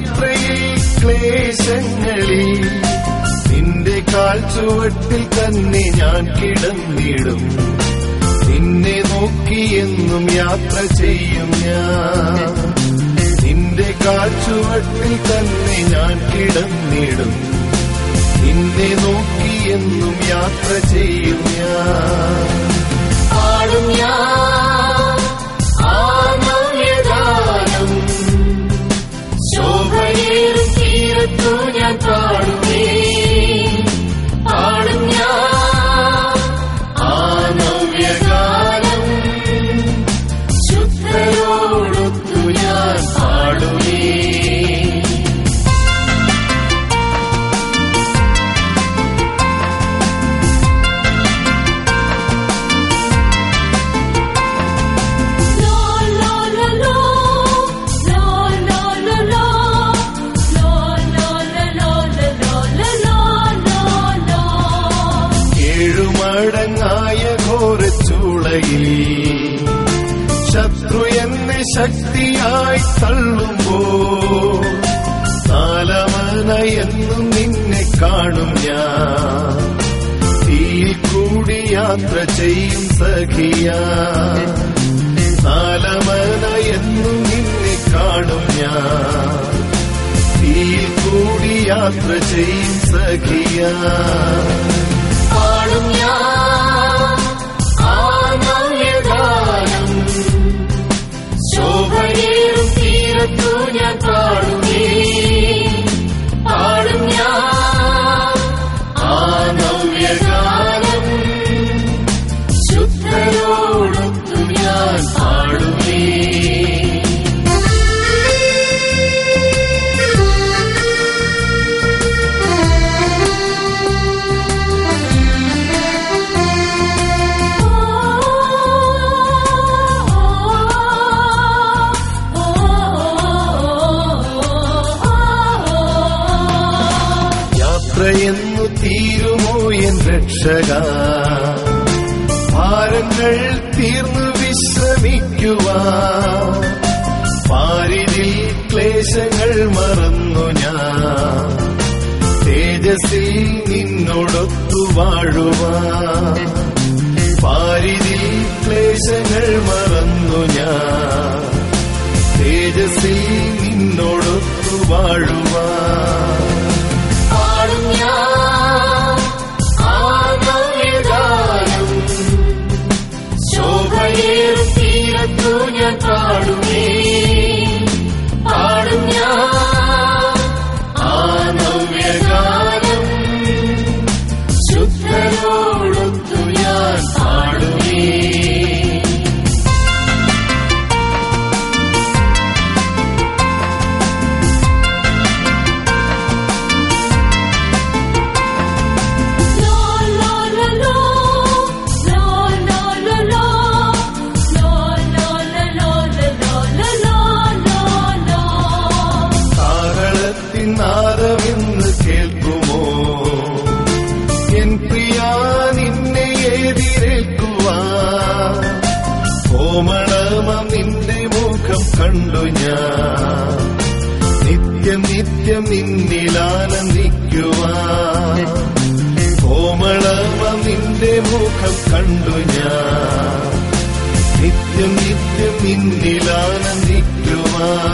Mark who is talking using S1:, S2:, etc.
S1: യാത്രയിൽ ക്ലേശങ്ങളിൽ നിന്റെ കാൽ ചുവട്ടിൽ തന്നെ ഞാൻ കിടന്നിടും നിന്നെ നോക്കി എന്നും യാത്ര ചെയ്യും ഞാൻ നിന്റെ കാൽ ചുവട്ടിൽ തന്നെ ഞാൻ കിടന്നിടും നിന്നെ നോക്കി എന്നും യാത്ര ചെയ്യും ഞാൻ
S2: പാടും ഞാൻ ആ നവ്യഗാനം ശോഭയേറും തീരത്തു ഞാൻ പാടുമേ പാടും ഞാൻ ആ നവ്യഗാനം ശുദ്ധരോടൊത്തു ഞാൻ പാടുമേ
S1: ഏഴുമടങ്ങായ ഘോരച്ചൂളയിൽ ശത്രു എന്നെ ശക്തിയായി തള്ളുമ്പോ നാലമന എന്നും നിന്നെ കാണും ഞാൻ തീയിൽ കൂടി യാത്ര ചെയ്യും സഖിയ നാലമന എന്നും നിന്നെ കാണും ഞാൻ തീയിൽ കൂടി യാത്ര ചെയ്യും സഖിയ
S2: പാടും ഞാൻ ആ നവ്യഗാനം ശോഭയേറും തീരത്തു ഞാൻ പാടുമേ പാടും ഞാൻ ആ നവ്യഗാനം ശുദ്ധരോടൊത്തു ഞാൻ പാടുമേ
S1: യാത്രയെന്നു തീരുമോ എൻ രക്ഷക ഭാരങ്ങൾ തീർന്നു വിശ്രമിക്കുവാ പാരിതിൽ ക്ലേശങ്ങൾ മറന്നു ഞാൻ തേജസ്സിൽ നിന്നോടൊത്തു വാഴുവാ പാരിതിൽ ക്ലേശങ്ങൾ മറന്നു ഞാൻ തേജസ്സിൽ നിന്നോടൊത്തു വാഴുവാ
S2: പാടും ഞാൻ ആ നവ്യഗാനം ശോഭയേറും തീരത്തു ഞാൻ പാടുമേ പാടും ഞാൻ ആ നവ്യഗാനം ശുദ്ധരോടൊത്തു ഞാൻ പാടുമേ
S1: കാഹളത്തിൻ നാദമെന്ന് കേൾക്കുമോ എൻ പ്രിയ നിന്നെ എതിരേൽക്കുവാ കോമളമ നിന്റെ മുഖം കണ്ടു ഞാൻ നിത്യം നിത്യം നിന്നിലാനന്ദിക്കുവാ കോമളമ നിന്റെ മുഖം കണ്ടു ഞാൻ നിത്യം നിത്യം നിന്നിലാനന്ദിക്കുവാ